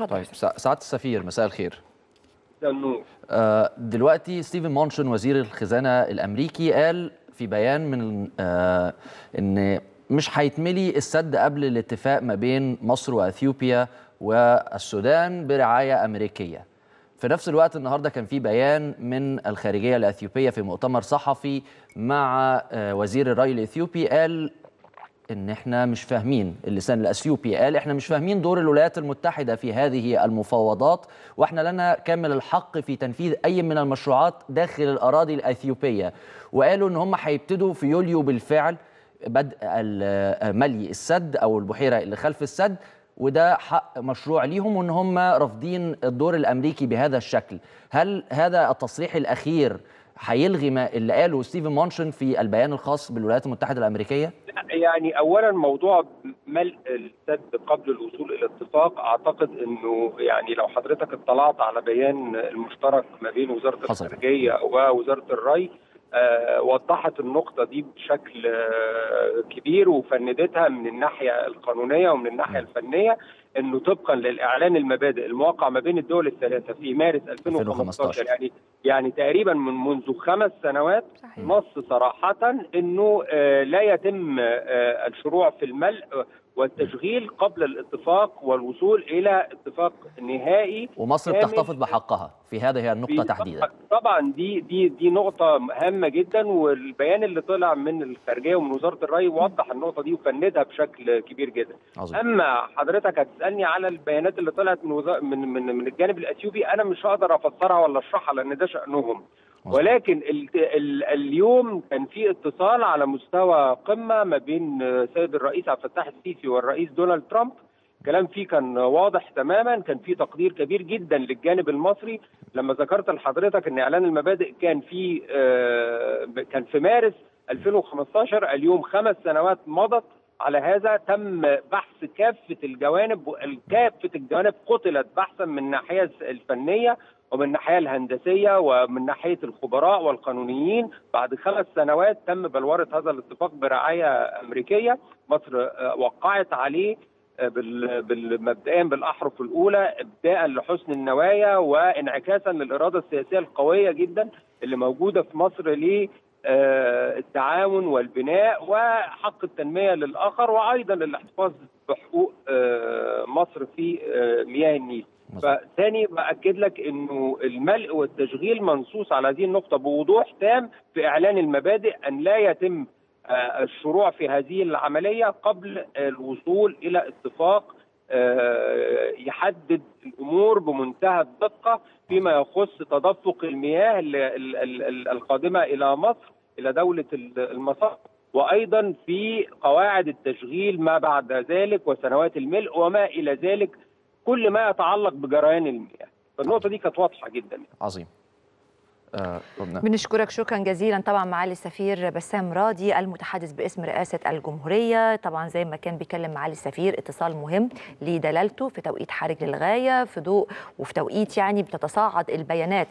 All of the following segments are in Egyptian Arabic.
اتفضل طيب سع- سعاده السفير مساء الخير ده النور آه، دلوقتي ستيفن مونشن وزير الخزانه الامريكي قال في بيان من آه، ان مش هيتملي السد قبل الاتفاق ما بين مصر واثيوبيا والسودان برعايه امريكيه. في نفس الوقت النهارده كان في بيان من الخارجيه الاثيوبيه في مؤتمر صحفي مع آه، وزير الري الاثيوبي قال ان احنا مش فاهمين اللسان الاثيوبي قال احنا مش فاهمين دور الولايات المتحده في هذه المفاوضات واحنا لنا كامل الحق في تنفيذ اي من المشروعات داخل الاراضي الاثيوبيه وقالوا ان هم هيبتدوا في يوليو بالفعل بدء ال- ملي السد او البحيره اللي خلف السد وده حق مشروع ليهم وان هم رافضين الدور الامريكي بهذا الشكل هل هذا التصريح الاخير هيلغي ما اللي قاله ستيفن مونشن في البيان الخاص بالولايات المتحده الامريكيه يعني اولا موضوع ملء السد قبل الوصول الى اتفاق اعتقد انه يعني لو حضرتك اطلعت على بيان المشترك ما بين وزاره حصل. الخارجيه ووزاره الري آه، وضحت النقطة دي بشكل آه، كبير وفندتها من الناحية القانونية ومن الناحية الفنية انه طبقا للاعلان المبادئ الموقع ما بين الدول الثلاثة في مارس 2015 2015. يعني يعني تقريبا من منذ خمس سنوات صحيح. نص صراحة انه آه، لا يتم آه، الشروع في الملء والتشغيل قبل الاتفاق والوصول الى اتفاق نهائي ومصر كامل بتحتفظ بحقها في هذه النقطة في- تحديدا طبعا دي دي دي نقطة هامة جدا والبيان اللي طلع من الخارجية ومن وزارة الري وضح النقطة دي وفندها بشكل كبير جدا. عظيم أما حضرتك هتسألني على البيانات اللي طلعت من وزا... من من من الجانب الأثيوبي أنا مش هقدر أفسرها ولا أشرحها لأن ده شأنهم. مظبوط. ولكن ال... ال... اليوم كان في اتصال على مستوى قمة ما بين سيد الرئيس عبد الفتاح السيسي والرئيس دونالد ترامب كلام فيه كان واضح تماما كان فيه تقدير كبير جدا للجانب المصري لما ذكرت لحضرتك ان اعلان المبادئ كان في آه، كان في مارس 2015 اليوم خمس سنوات مضت على هذا تم بحث كافه الجوانب كافه الجوانب قتلت بحثا من الناحيه الفنيه ومن الناحيه الهندسيه ومن ناحيه الخبراء والقانونيين بعد خمس سنوات تم بلوره هذا الاتفاق برعايه امريكيه مصر آه، وقعت عليه بال- بال- مبدئيا بالاحرف الاولى ابداء لحسن النوايا وانعكاسا للاراده السياسيه القويه جدا اللي موجوده في مصر ل آه، التعاون والبناء وحق التنميه للاخر وايضا الاحتفاظ بحقوق آه، مصر في آه، مياه النيل. مظبوط. فثاني باكد لك انه الملء والتشغيل منصوص على هذه النقطه بوضوح تام في اعلان المبادئ ان لا يتم آه، الشروع في هذه العمليه قبل الوصول الى اتفاق آه، يحدد الامور بمنتهى الدقه فيما يخص تدفق المياه ال- ال- ال- ال- القادمه الى مصر الى دوله ال- المصر وايضا في قواعد التشغيل ما بعد ذلك وسنوات الملء وما الى ذلك كل ما يتعلق بجريان المياه فالنقطه دي كانت واضحه جدا عظيم آه، ربنا بنشكرك شكرا جزيلا طبعا معالي السفير بسام راضي المتحدث باسم رئاسة الجمهورية طبعا زي ما كان بيكلم معالي السفير اتصال مهم لدلالته في توقيت حرج للغاية في ضوء وفي توقيت يعني بتتصاعد البيانات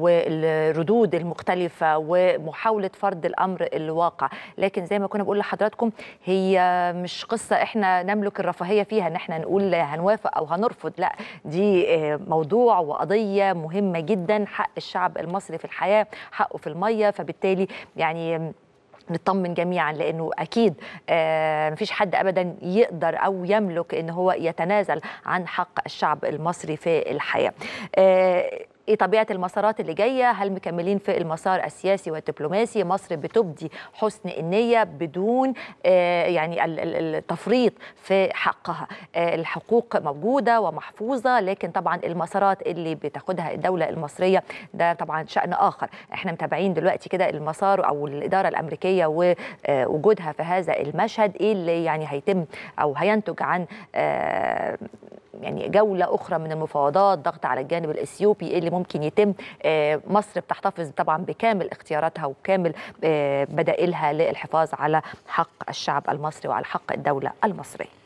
والردود المختلفة ومحاولة فرض الأمر الواقع لكن زي ما كنا بقول لحضراتكم هي مش قصة احنا نملك الرفاهية فيها ان احنا نقول هنوافق أو هنرفض لا دي آه، موضوع وقضية مهمة جدا حق الشعب المصري في الحياة حقه في المية فبالتالي يعني نطمن جميعا لانه اكيد آه مفيش حد ابدا يقدر او يملك ان هو يتنازل عن حق الشعب المصري في الحياه آه ايه طبيعه المسارات اللي جايه هل مكملين في المسار السياسي والدبلوماسي مصر بتبدي حسن النيه بدون آه يعني ال- ال- التفريط في حقها آه الحقوق موجوده ومحفوظه لكن طبعا المسارات اللي بتاخدها الدوله المصريه ده طبعا شان اخر احنا متابعين دلوقتي كده المسار او الاداره الامريكيه ووجودها في هذا المشهد ايه اللي يعني هيتم او هينتج عن آه يعني جولة أخرى من المفاوضات ضغط على الجانب الإثيوبي إيه اللي ممكن يتم آه، مصر بتحتفظ طبعا بكامل اختياراتها وكامل آه، بدائلها للحفاظ على حق الشعب المصري وعلى حق الدولة المصرية